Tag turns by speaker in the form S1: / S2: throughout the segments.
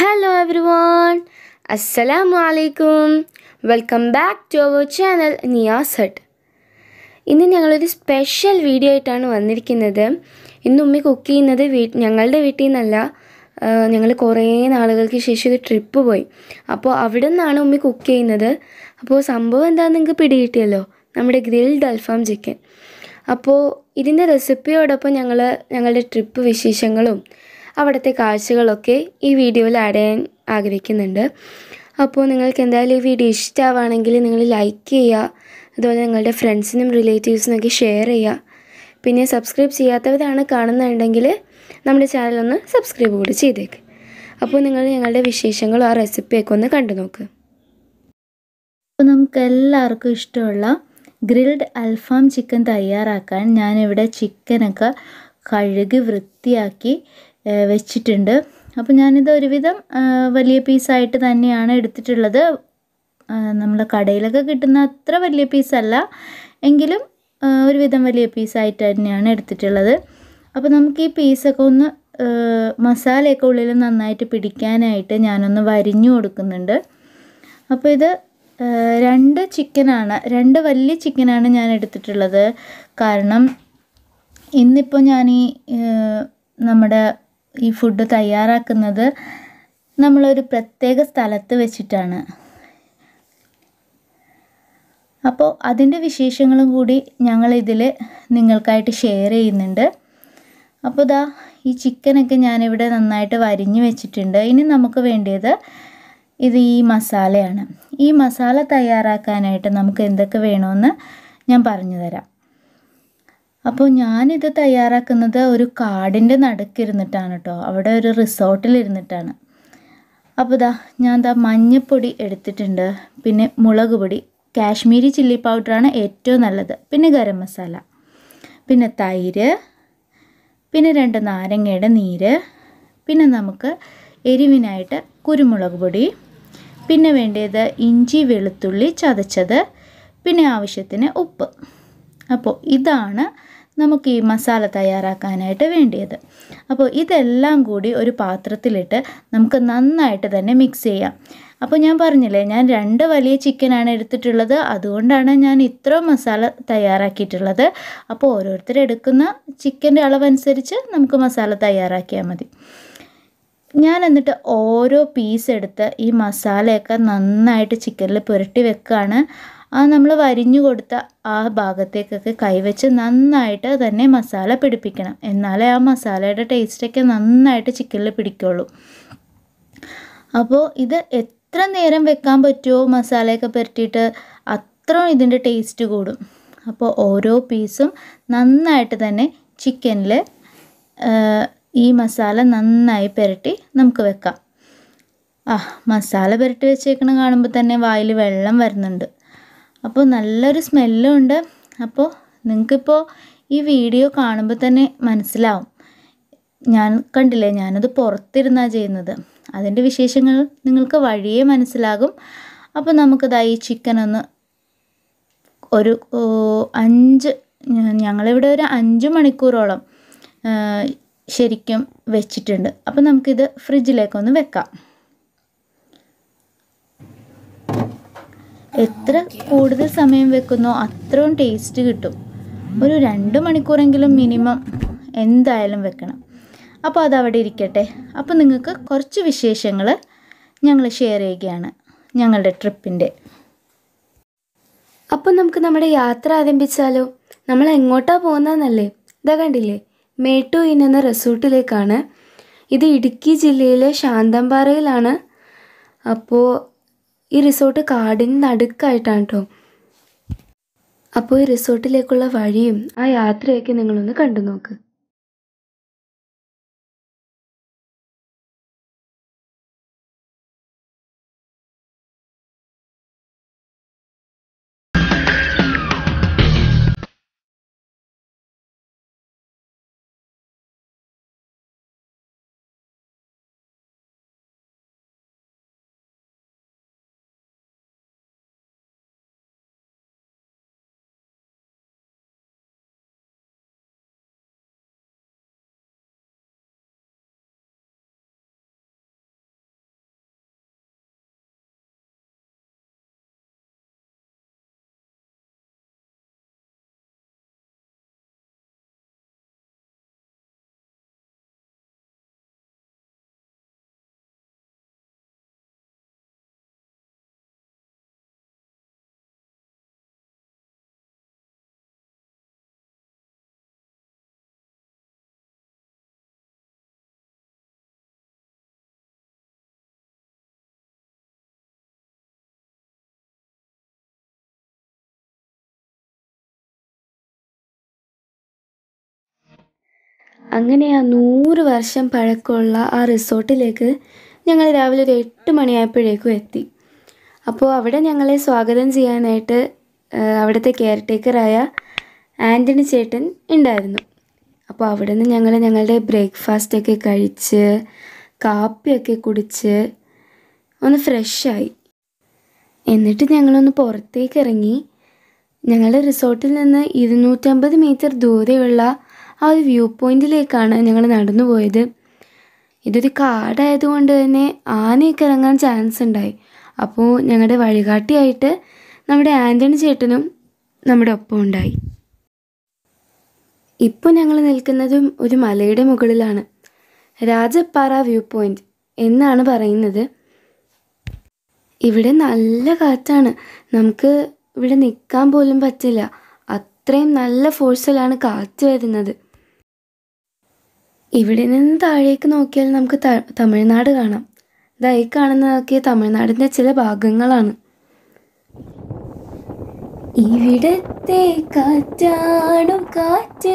S1: hello every everyone അസ്സലാമു അലൈക്കും welcome back to our channel Niyas hut ഇന്ന് ഞങ്ങളൊരു സ്പെഷ്യൽ വീഡിയോ ആയിട്ടാണ് വന്നിരിക്കുന്നത് ഇന്ന് ഉമ്മി കുക്ക് ചെയ്യുന്നത് വീ ഞങ്ങളുടെ വീട്ടിൽ നിന്നല്ല ഞങ്ങൾ കുറേ നാളുകൾക്ക് ശേഷം ഒരു ട്രിപ്പ് പോയി അപ്പോൾ അവിടെ നിന്നാണ് ഉമ്മി കുക്ക് ചെയ്യുന്നത് അപ്പോൾ സംഭവം എന്താണെന്ന് നിങ്ങൾക്ക് പിടികിട്ടിയല്ലോ നമ്മുടെ ഗ്രിൽഡ് അൽഫാം ചിക്കൻ അപ്പോൾ ഇതിൻ്റെ റെസിപ്പിയോടൊപ്പം ഞങ്ങൾ ഞങ്ങളുടെ ട്രിപ്പ് വിശേഷങ്ങളും അവിടുത്തെ കാഴ്ചകളൊക്കെ ഈ വീഡിയോയിൽ ആഡ് ചെയ്യാൻ ആഗ്രഹിക്കുന്നുണ്ട് അപ്പോൾ നിങ്ങൾക്ക് എന്തായാലും ഈ വീഡിയോ ഇഷ്ടമാവുകയാണെങ്കിൽ നിങ്ങൾ ലൈക്ക് ചെയ്യുക അതുപോലെ നിങ്ങളുടെ ഫ്രണ്ട്സിനും റിലേറ്റീവ്സിനൊക്കെ ഷെയർ ചെയ്യുക പിന്നെ സബ്സ്ക്രൈബ് ചെയ്യാത്തവരാണ് കാണുന്നുണ്ടെങ്കിൽ നമ്മുടെ ചാനലൊന്ന് സബ്സ്ക്രൈബ് കൂടി ചെയ്തേക്ക് അപ്പോൾ നിങ്ങൾ ഞങ്ങളുടെ വിശേഷങ്ങളും ആ റെസിപ്പിയൊക്കെ ഒന്ന് കണ്ടു നോക്ക്
S2: അപ്പോൾ നമുക്ക് എല്ലാവർക്കും ഇഷ്ടമുള്ള ഗ്രിൽഡ് അൽഫാം ചിക്കൻ തയ്യാറാക്കാൻ ഞാനിവിടെ ചിക്കനൊക്കെ കഴുകി വൃത്തിയാക്കി ഏഹ്, വെച്ചിട്ടുണ്ട് അപ്പോൾ ഞാനിത് ഒരുവിധം ഏഹ്, വലിയ പീസായിട്ട് തന്നെയാണ് എടുത്തിട്ടുള്ളത് നമ്മൾ കടയിലൊക്കെ കിട്ടുന്ന അത്ര വലിയ പീസല്ല എങ്കിലും ഏഹ്, ഒരുവിധം വലിയ പീസായിട്ട് തന്നെയാണ് എടുത്തിട്ടുള്ളത് അപ്പോൾ നമുക്ക് ഈ പീസൊക്കെ ഒന്ന് ഏഹ്, മസാലയൊക്കെ ഉള്ളിൽ നന്നായിട്ട് പിടിക്കാനായിട്ട് ഞാനൊന്ന് വരിഞ്ഞു കൊടുക്കുന്നുണ്ട് അപ്പോൾ ഇത് ഏഹ്, രണ്ട് ചിക്കനാണ് രണ്ട് വലിയ ചിക്കനാണ് ഞാൻ എടുത്തിട്ടുള്ളത് കാരണം ഇന്നിപ്പോൾ ഞാൻ ഈ ഏഹ്, നമ്മുടെ ഈ ഫുഡ് തയ്യാറാക്കുന്നത് നമ്മളൊരു പ്രത്യേക സ്ഥലത്ത് വെച്ചിട്ടാണ് അപ്പോൾ അതിൻ്റെ വിശേഷങ്ങളും കൂടി ഞങ്ങളിതിൽ നിങ്ങൾക്കായിട്ട് ഷെയർ ചെയ്യുന്നുണ്ട് അപ്പോൾ ഇതാ ഈ ചിക്കനൊക്കെ ഞാനിവിടെ നന്നായിട്ട് വരിഞ്ഞ് വെച്ചിട്ടുണ്ട് ഇനി നമുക്ക് വേണ്ടിയത് ഇത് ഈ മസാലയാണ് ഈ മസാല തയ്യാറാക്കാനായിട്ട് നമുക്ക് എന്തൊക്കെ വേണമെന്ന് ഞാൻ പറഞ്ഞു തരാം അപ്പോൾ ഞാനിത് തയ്യാറാക്കുന്നത് ഒരു കാടിൻ്റെ നടുക്കിരുന്നിട്ടാണ് കേട്ടോ അവിടെ ഒരു റിസോർട്ടിൽ ഇരുന്നിട്ടാണ് അപ്പോൾ ഇതാ ഞാൻ ദാ മഞ്ഞപ്പൊടി എടുത്തിട്ടുണ്ട് പിന്നെ മുളക് പൊടി കാശ്മീരി ചില്ലി പൗഡറാണ് ഏറ്റവും നല്ലത് പിന്നെ ഗരം മസാല പിന്നെ തൈര് പിന്നെ രണ്ട് നാരങ്ങയുടെ നീര് പിന്നെ നമുക്ക് എരിവിനായിട്ട് കുരുമുളക് പൊടി പിന്നെ വേണ്ടത് ഇഞ്ചി വെളുത്തുള്ളി ചതച്ചത് പിന്നെ ആവശ്യത്തിന് ഉപ്പ് അപ്പോൾ ഇതാണ് നമുക്ക് ഈ മസാല തയ്യാറാക്കാനായിട്ട് വേണ്ടിയത് അപ്പോൾ ഇതെല്ലാം കൂടി ഒരു പാത്രത്തിലിട്ട് നമുക്ക് നന്നായിട്ട് തന്നെ മിക്സ് ചെയ്യാം അപ്പോൾ ഞാൻ പറഞ്ഞില്ലേ ഞാൻ രണ്ട് വലിയ ചിക്കനാണ് എടുത്തിട്ടുള്ളത് അതുകൊണ്ടാണ് ഞാൻ ഇത്ര മസാല തയ്യാറാക്കിയിട്ടുള്ളത് അപ്പോൾ ഓരോരുത്തർ എടുക്കുന്ന ചിക്കൻ്റെ അളവനുസരിച്ച് നമുക്ക് മസാല തയ്യാറാക്കിയാൽ മതി ഞാൻ എന്നിട്ട് ഓരോ പീസ് എടുത്ത് ഈ മസാലയൊക്കെ നന്നായിട്ട് ചിക്കനിൽ പുരട്ടി വെക്കുകയാണ് ആ നമ്മൾ വരിഞ്ഞു കൊടുത്ത ആ ഭാഗത്തേക്കൊക്കെ കൈവച്ച് നന്നായിട്ട് തന്നെ മസാല പിടിപ്പിക്കണം എന്നാലേ ആ മസാലയുടെ ടേസ്റ്റൊക്കെ നന്നായിട്ട് ചിക്കനിൽ പിടിക്കുള്ളൂ അപ്പോൾ ഇത് എത്ര നേരം വെക്കാൻ പറ്റുമോ മസാലയൊക്കെ പുരട്ടിയിട്ട് അത്രയും ഇതിൻ്റെ ടേസ്റ്റ് കൂടും അപ്പോൾ ഓരോ പീസും നന്നായിട്ട് തന്നെ ചിക്കനിൽ ഈ മസാല നന്നായി പുരട്ടി നമുക്ക് വെക്കാം ആ മസാല പുരട്ടി വെച്ചേക്കണ കാണുമ്പോൾ തന്നെ വായിൽ വെള്ളം വരുന്നുണ്ട് അപ്പോൾ നല്ലൊരു സ്മെല്ലും ഉണ്ട് അപ്പോൾ നിങ്ങൾക്കിപ്പോൾ ഈ വീഡിയോ കാണുമ്പോൾ തന്നെ മനസ്സിലാവും ഞാൻ കണ്ടില്ലേ ഞാനത് പുറത്തിരുന്നാണ് ചെയ്യുന്നത് അതിൻ്റെ വിശേഷങ്ങൾ നിങ്ങൾക്ക് വഴിയേ മനസ്സിലാകും അപ്പോൾ നമുക്കിതാ ഈ ചിക്കൻ ഒന്ന് ഒരു ഓ, അഞ്ച് ഞ- ഞങ്ങളിവിടെ ഒരു അഞ്ച് മണിക്കൂറോളം ആ, ശരിക്കും വെച്ചിട്ടുണ്ട് അപ്പോൾ നമുക്കിത് ഫ്രിഡ്ജിലേക്കൊന്ന് വെക്കാം എത്ര കൂടുതൽ സമയം വെക്കുന്നോ അത്രയും ടേസ്റ്റ് കിട്ടും ഒരു രണ്ട് മണിക്കൂറെങ്കിലും മിനിമം എന്തായാലും വെക്കണം അപ്പോൾ അതവിടെ ഇരിക്കട്ടെ അപ്പോൾ നിങ്ങൾക്ക് കുറച്ച് വിശേഷങ്ങൾ ഞങ്ങൾ ഷെയർ ചെയ്യുകയാണ് ഞങ്ങളുടെ ട്രിപ്പിൻ്റെ
S1: അപ്പോൾ നമുക്ക് നമ്മുടെ യാത്ര ആരംഭിച്ചാലോ നമ്മൾ എങ്ങോട്ടാ പോകുന്നതെന്നല്ലേ ഇതാ കണ്ടില്ലേ മേട്ടൂയിൻ എന്ന റിസോർട്ടിലേക്കാണ് ഇത് ഇടുക്കി ജില്ലയിലെ ശാന്തമ്പാറയിലാണ് അപ്പോൾ ഈ റിസോർട്ട് കാടിന് നടുക്കായിട്ടാണ് കേട്ടോ അപ്പോൾ ഈ റിസോർട്ടിലേക്കുള്ള വഴിയും ആ യാത്രയൊക്കെ നിങ്ങളൊന്ന് കണ്ടു നോക്ക് അങ്ങനെ ആ നൂറ് വർഷം പഴക്കമുള്ള ആ റിസോർട്ടിലേക്ക് ഞങ്ങൾ രാവിലെ ഒരു എട്ട് മണിയായപ്പോഴേക്കും എത്തി അപ്പോൾ അവിടെ ഞങ്ങളെ സ്വാഗതം ചെയ്യാനായിട്ട് ആ, അവിടുത്തെ കെയർ ടേക്കറായ ആൻ്റണി ചേട്ടൻ ഉണ്ടായിരുന്നു അപ്പോൾ അവിടെ നിന്ന് ഞങ്ങൾ ഞങ്ങളുടെ ബ്രേക്ക്ഫാസ്റ്റൊക്കെ കഴിച്ച് കാപ്പിയൊക്കെ കുടിച്ച് ഒന്ന് ഫ്രഷായി എന്നിട്ട് ഞങ്ങളൊന്ന് പുറത്തേക്ക് ഇറങ്ങി ഞങ്ങളുടെ റിസോർട്ടിൽ നിന്ന് ഇരുന്നൂറ്റമ്പത് മീറ്റർ ദൂരെയുള്ള ആ ഒരു വ്യൂ പോയിന്റിലേക്കാണ് ഞങ്ങൾ നടന്നു പോയത് ഇതൊരു കാടായതുകൊണ്ട് തന്നെ ആനയൊക്കെ ഇറങ്ങാൻ ചാൻസ് ഉണ്ടായി അപ്പോൾ ഞങ്ങളുടെ വഴികാട്ടിയായിട്ട് നമ്മുടെ ആൻ്റണി ചേട്ടനും നമ്മുടെ ഒപ്പം ഉണ്ടായി ഇപ്പോൾ ഞങ്ങൾ നിൽക്കുന്നതും ഒരു മലയുടെ മുകളിലാണ് രാജപ്പാറ വ്യൂ പോയിന്റ് എന്നാണ് പറയുന്നത് ഇവിടെ നല്ല കാറ്റാണ് നമുക്ക് ഇവിടെ നിൽക്കാൻ പോലും പറ്റില്ല അത്രയും നല്ല ഫോഴ്സിലാണ് കാറ്റ് വരുന്നത് ഇവിടെ നിന്ന് താഴേക്ക് നോക്കിയാൽ നമുക്ക് ത- തമിഴ്നാട് കാണാം ദാ ഈ കാണുന്നതൊക്കെ തമിഴ്നാടിൻ്റെ ചില ഭാഗങ്ങളാണ് ഇവിടത്തെ കാറ്റാടും കാറ്റ്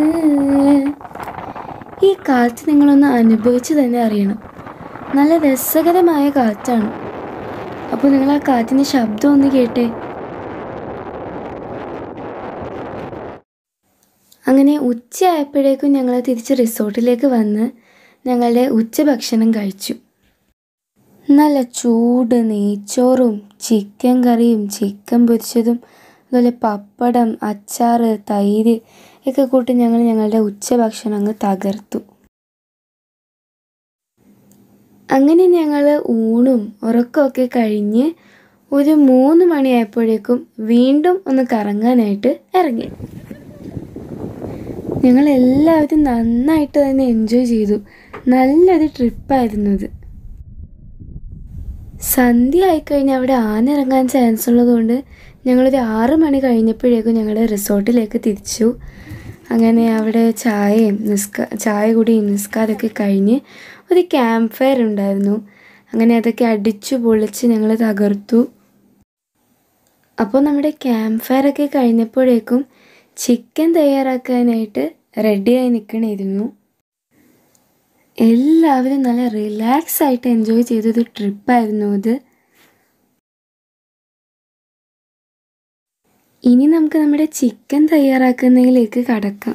S1: ഈ കാറ്റ് നിങ്ങളൊന്ന് അനുഭവിച്ച് തന്നെ അറിയണം നല്ല രസകരമായ കാറ്റാണ് അപ്പോൾ നിങ്ങൾ ആ കാറ്റിൻ്റെ ശബ്ദം ഒന്ന് കേട്ടേ അങ്ങനെ ഉച്ചയായപ്പോഴേക്കും ഞങ്ങൾ തിരിച്ച് റിസോർട്ടിലേക്ക് വന്ന് ഞങ്ങളുടെ ഉച്ചഭക്ഷണം കഴിച്ചു നല്ല ചൂട് നെയ്ച്ചോറും ചിക്കൻ കറിയും ചിക്കൻ പൊരിച്ചതും അതുപോലെ പപ്പടം അച്ചാർ തൈര് ഒക്കെ കൂട്ടി ഞങ്ങൾ ഞങ്ങളുടെ ഉച്ചഭക്ഷണം അങ്ങ് തകർത്തു അങ്ങനെ ഞങ്ങൾ ഊണും ഉറക്കമൊക്കെ കഴിഞ്ഞ് ഒരു മൂന്ന് മണിയായപ്പോഴേക്കും വീണ്ടും ഒന്ന് കറങ്ങാനായിട്ട് ഇറങ്ങി ഞങ്ങൾ എല്ലാവരും നന്നായിട്ട് തന്നെ എൻജോയ് ചെയ്തു നല്ലൊരു ട്രിപ്പായിരുന്നു ഇത് സന്ധ്യ ആയിക്കഴിഞ്ഞാൽ അവിടെ ആന ഇറങ്ങാൻ ചാൻസ് ഉള്ളതുകൊണ്ട് ഞങ്ങളൊരു ആറ് മണി കഴിഞ്ഞപ്പോഴേക്കും ഞങ്ങളുടെ റിസോർട്ടിലേക്ക് തിരിച്ചു അങ്ങനെ അവിടെ ചായയും നിസ്ക ചായ കൂടിയും നിസ്കാരമൊക്കെ കഴിഞ്ഞ് ഒരു ക്യാമ്പ് ഫയർ ഉണ്ടായിരുന്നു അങ്ങനെ അതൊക്കെ അടിച്ചു പൊളിച്ച് ഞങ്ങൾ തകർത്തു അപ്പോൾ നമ്മുടെ ക്യാമ്പ് ഫയർ ഒക്കെ കഴിഞ്ഞപ്പോഴേക്കും ചിക്കൻ തയ്യാറാക്കാനായിട്ട് റെഡിയായി നിൽക്കണമായിരുന്നു എല്ലാവരും നല്ല റിലാക്സ് ആയിട്ട് എൻജോയ് ചെയ്തൊരു ട്രിപ്പായിരുന്നു ഇത് ഇനി നമുക്ക് നമ്മുടെ ചിക്കൻ തയ്യാറാക്കുന്നതിലേക്ക് കടക്കാം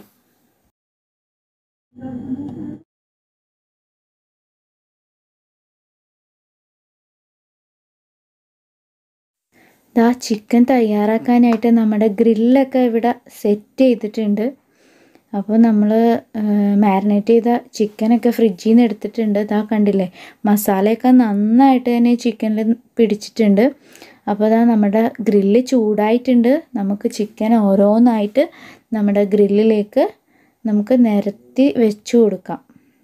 S2: ദാ ചിക്കൻ തയ്യാറാക്കാനായിട്ട് നമ്മുടെ ഗ്രില്ലൊക്കെ ഇവിടെ സെറ്റ് ചെയ്തിട്ടുണ്ട് അപ്പോൾ നമ്മൾ മാരിനേറ്റ് ചെയ്ത ചിക്കനൊക്കെ ഫ്രിഡ്ജിൽ നിന്ന് എടുത്തിട്ടുണ്ട് ഇതാ കണ്ടില്ലേ മസാലയൊക്കെ നന്നായിട്ട് തന്നെ ചിക്കനിൽ പിടിച്ചിട്ടുണ്ട് അപ്പോൾ അതാ നമ്മുടെ ഗ്രില്ല് ചൂടായിട്ടുണ്ട് നമുക്ക് ചിക്കൻ ഓരോന്നായിട്ട് നമ്മുടെ ഗ്രില്ലിലേക്ക് നമുക്ക് നിരത്തി വെച്ചു കൊടുക്കാം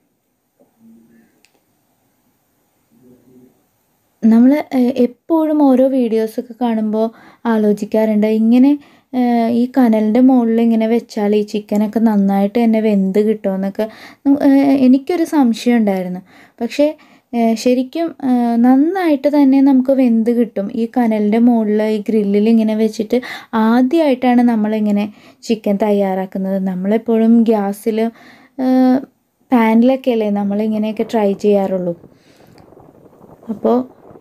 S2: നമ്മൾ എപ്പോഴും ഓരോ വീഡിയോസൊക്കെ കാണുമ്പോൾ ആലോചിക്കാറുണ്ട് ഇങ്ങനെ ഏഹ്, ഈ കനലിൻ്റെ മുകളിൽ ഇങ്ങനെ വെച്ചാൽ ഈ ചിക്കനൊക്കെ നന്നായിട്ട് തന്നെ വെന്ത് കിട്ടുമെന്നൊക്കെ നം- ഏഹ്, എനിക്കൊരു സംശയം ഉണ്ടായിരുന്നു പക്ഷേ ഏഹ്, ശരിക്കും ഏഹ്, നന്നായിട്ട് തന്നെ നമുക്ക് വെന്ത് കിട്ടും ഈ കനലിൻ്റെ മുകളിൽ ഈ ഗ്രില്ലിൽ ഇങ്ങനെ വെച്ചിട്ട് ആദ്യമായിട്ടാണ് നമ്മളിങ്ങനെ ചിക്കൻ തയ്യാറാക്കുന്നത് നമ്മളെപ്പോഴും ഗ്യാസിൽ പാനിലൊക്കെ അല്ലേ നമ്മളിങ്ങനെയൊക്കെ ട്രൈ ചെയ്യാറുള്ളൂ അപ്പോൾ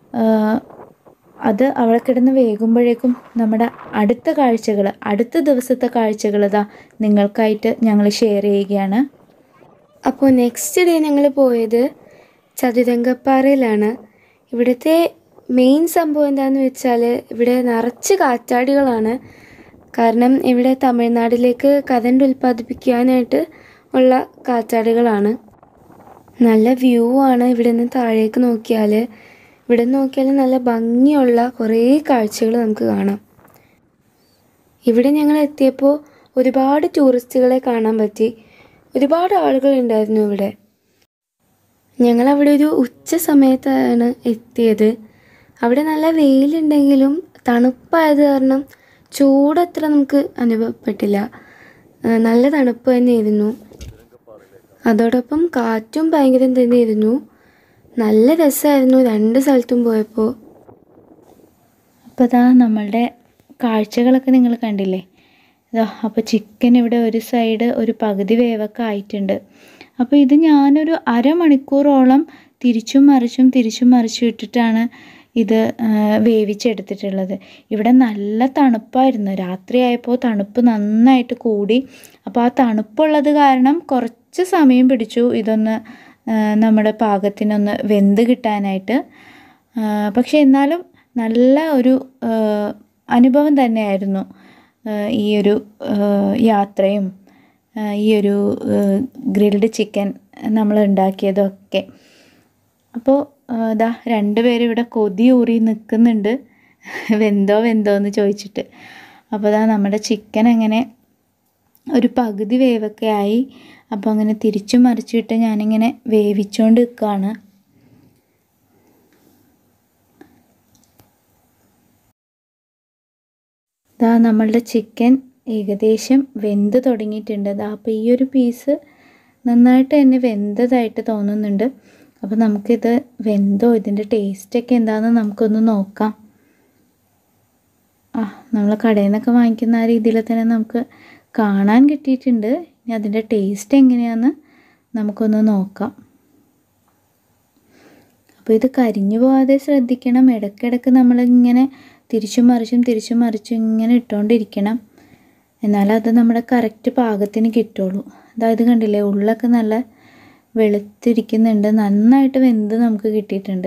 S2: അത് അവിടെ കിടന്ന് വേകുമ്പോഴേക്കും നമ്മുടെ അടുത്ത കാഴ്ചകൾ അടുത്ത ദിവസത്തെ കാഴ്ചകൾ ഇതാ നിങ്ങൾക്കായിട്ട് ഞങ്ങൾ ഷെയർ ചെയ്യുകയാണ്
S1: അപ്പോൾ നെക്സ്റ്റ് ഡേ ഞങ്ങൾ പോയത് ചതുരംഗപ്പാറയിലാണ് ഇവിടുത്തെ മെയിൻ സംഭവം എന്താണെന്ന് വെച്ചാൽ ഇവിടെ നിറച്ച് കാറ്റാടികളാണ് കാരണം ഇവിടെ തമിഴ്നാട്ടിലേക്ക് കറണ്ട് ഉൽപ്പാദിപ്പിക്കാനായിട്ട് ഉള്ള കാറ്റാടികളാണ് നല്ല വ്യൂ ആണ് ഇവിടെ നിന്ന് താഴേക്ക് നോക്കിയാൽ ഇവിടെ നിന്ന് നോക്കിയാൽ നല്ല ഭംഗിയുള്ള കുറേ കാഴ്ചകൾ നമുക്ക് കാണാം ഇവിടെ ഞങ്ങൾ എത്തിയപ്പോൾ ഒരുപാട് ടൂറിസ്റ്റുകളെ കാണാൻ പറ്റി ഒരുപാട് ആളുകൾ ഉണ്ടായിരുന്നു ഇവിടെ ഞങ്ങൾ അവിടെ ഒരു ഉച്ച സമയത്താണ് എത്തിയത് അവിടെ നല്ല വെയിലുണ്ടെങ്കിലും തണുപ്പായത് കാരണം ചൂടത്ര നമുക്ക് അനുഭവപ്പെട്ടില്ല ആ, നല്ല തണുപ്പ് തന്നെയായിരുന്നു അതോടൊപ്പം കാറ്റും ഭയങ്കരം തന്നെയായിരുന്നു നല്ല രസമായിരുന്നു രണ്ട് സ്ഥലത്തും പോയപ്പോൾ
S2: അപ്പോൾ ഇതാ നമ്മളുടെ കാഴ്ചകളൊക്കെ നിങ്ങൾ കണ്ടില്ലേ ഇതാ അപ്പോൾ ചിക്കൻ ഇവിടെ ഒരു സൈഡ് ഒരു പകുതി വേവൊക്കെ ആയിട്ടുണ്ട് അപ്പോൾ ഇത് ഞാനൊരു അരമണിക്കൂറോളം തിരിച്ചും മറിച്ചും തിരിച്ചും മറിച്ചും ഇട്ടിട്ടാണ് ഇത് ആ, വേവിച്ചെടുത്തിട്ടുള്ളത് ഇവിടെ നല്ല തണുപ്പായിരുന്നു രാത്രിയായപ്പോൾ തണുപ്പ് നന്നായിട്ട് കൂടി അപ്പോൾ ആ തണുപ്പുള്ളത് കാരണം കുറച്ച് സമയം പിടിച്ചു ഇതൊന്ന് ആ, നമ്മുടെ പാകത്തിനൊന്ന് വെന്ത് കിട്ടാനായിട്ട് ആ, പക്ഷേ എന്നാലും നല്ല ഒരു ആ, അനുഭവം തന്നെയായിരുന്നു ആ, ഈ ഒരു ആ, യാത്രയും ആ, ഈ ഒരു ഗ്രിൽഡ് ചിക്കൻ നമ്മൾ ഉണ്ടാക്കിയതൊക്കെ അപ്പോൾ ഇതാ രണ്ടുപേരും ഇവിടെ കൊതിയൂറി നിൽക്കുന്നുണ്ട് വെന്തോ വെന്തോ എന്ന് ചോദിച്ചിട്ട് അപ്പോൾ ഇതാ നമ്മുടെ ചിക്കൻ അങ്ങനെ ഒരു പകുതി വേവൊക്കെ ആയി അപ്പോൾ അങ്ങനെ തിരിച്ചും മറിച്ചിട്ട് ഞാനിങ്ങനെ വേവിച്ചുകൊണ്ട് നിൽക്കുകയാണ് ദാ നമ്മളുടെ ചിക്കൻ ഏകദേശം വെന്ത് തുടങ്ങിയിട്ടുണ്ട് ദാ അപ്പോൾ ഈ ഒരു പീസ് നന്നായിട്ട് തന്നെ വെന്തതായിട്ട് തോന്നുന്നുണ്ട് അപ്പോൾ നമുക്കിത് വെന്തോ ഇതിൻ്റെ ടേസ്റ്റൊക്കെ എന്താണെന്ന് നമുക്കൊന്ന് നോക്കാം ആ നമ്മൾ കടയിൽ നിന്നൊക്കെ വാങ്ങിക്കുന്ന ആ രീതിയിൽ തന്നെ നമുക്ക് കാണാൻ കിട്ടിയിട്ടുണ്ട് ഇനി അതിൻ്റെ ടേസ്റ്റ് എങ്ങനെയാണെന്ന് നമുക്കൊന്ന് നോക്കാം അപ്പോൾ ഇത് കരിഞ്ഞു പോകാതെ ശ്രദ്ധിക്കണം ഇടയ്ക്കിടയ്ക്ക് നമ്മളിങ്ങനെ തിരിച്ചും മറിച്ചും തിരിച്ചും മറിച്ചും ഇങ്ങനെ ഇട്ടുകൊണ്ടിരിക്കണം എന്നാലേ അത് നമ്മുടെ കറക്റ്റ് പാകത്തിന് കിട്ടുള്ളൂ അതായത് കണ്ടില്ലേ ഉള്ളൊക്കെ നല്ല വെളുത്തിരിക്കുന്നുണ്ട് നന്നായിട്ട് വെന്ത് നമുക്ക് കിട്ടിയിട്ടുണ്ട്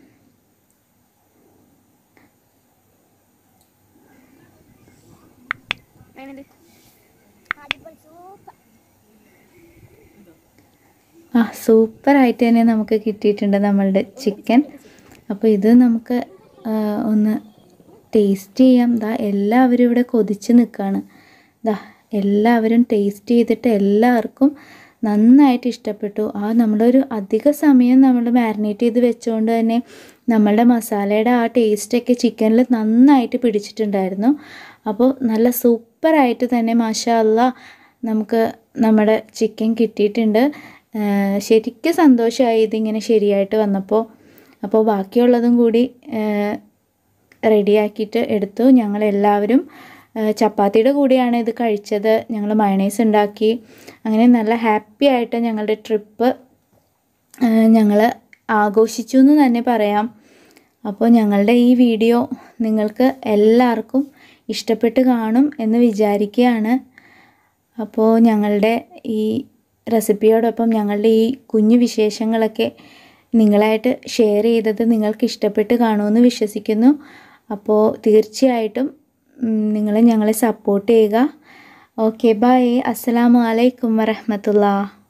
S2: ആ സൂപ്പറായിട്ട് തന്നെ നമുക്ക് കിട്ടിയിട്ടുണ്ട് നമ്മളുടെ ചിക്കൻ അപ്പോൾ ഇത് നമുക്ക് ആ, ഒന്ന് ടേസ്റ്റ് ചെയ്യാം ദാ എല്ലാവരും ഇവിടെ കൊതിച്ച് നിൽക്കുകയാണ് ദാ എല്ലാവരും ടേസ്റ്റ് ചെയ്തിട്ട് എല്ലാവർക്കും നന്നായിട്ട് ഇഷ്ടപ്പെട്ടു ആ നമ്മളൊരു അധിക സമയം നമ്മൾ മാരിനേറ്റ് ചെയ്ത് വെച്ചുകൊണ്ട് തന്നെ നമ്മളുടെ മസാലയുടെ ആ ടേസ്റ്റൊക്കെ ചിക്കനിൽ നന്നായിട്ട് പിടിച്ചിട്ടുണ്ടായിരുന്നു അപ്പോൾ നല്ല സൂപ്പറായിട്ട് തന്നെ മാഷാ അല്ലാ നമുക്ക് നമ്മുടെ ചിക്കൻ കിട്ടിയിട്ടുണ്ട് ആ, ശരിക്കും സന്തോഷമായി ഇതിങ്ങനെ ശരിയായിട്ട് വന്നപ്പോൾ അപ്പോൾ ബാക്കിയുള്ളതും കൂടി റെഡിയാക്കിയിട്ട് എടുത്തു ഞങ്ങളെല്ലാവരും ആ, ചപ്പാത്തിയുടെ കൂടെയാണ് ഇത് കഴിച്ചത് ഞങ്ങൾ മയണൈസ് ഉണ്ടാക്കി അങ്ങനെ നല്ല ഹാപ്പി ആയിട്ട് ഞങ്ങളുടെ ട്രിപ്പ് ഞങ്ങൾ ആഘോഷിച്ചു എന്ന് തന്നെ പറയാം അപ്പോൾ ഞങ്ങളുടെ ഈ വീഡിയോ നിങ്ങൾക്ക് എല്ലാവർക്കും ഇഷ്ടപ്പെട്ട് കാണും എന്ന് വിചാരിക്കുകയാണ് അപ്പോൾ ഞങ്ങളുടെ ഈ റെസിപ്പിയോടൊപ്പം ഞങ്ങളുടെ ഈ കുഞ്ഞു വിശേഷങ്ങളൊക്കെ നിങ്ങളായിട്ട് ഷെയർ ചെയ്തത് നിങ്ങൾക്ക് ഇഷ്ടപ്പെട്ട് കാണുമെന്ന് വിശ്വസിക്കുന്നു അപ്പോൾ തീർച്ചയായിട്ടും നിങ്ങൾ ഞങ്ങളെ സപ്പോർട്ട് ചെയ്യുക ഓക്കെ ബൈ അസ്സലാമു അലൈക്കും വറഹമത്തുള്ള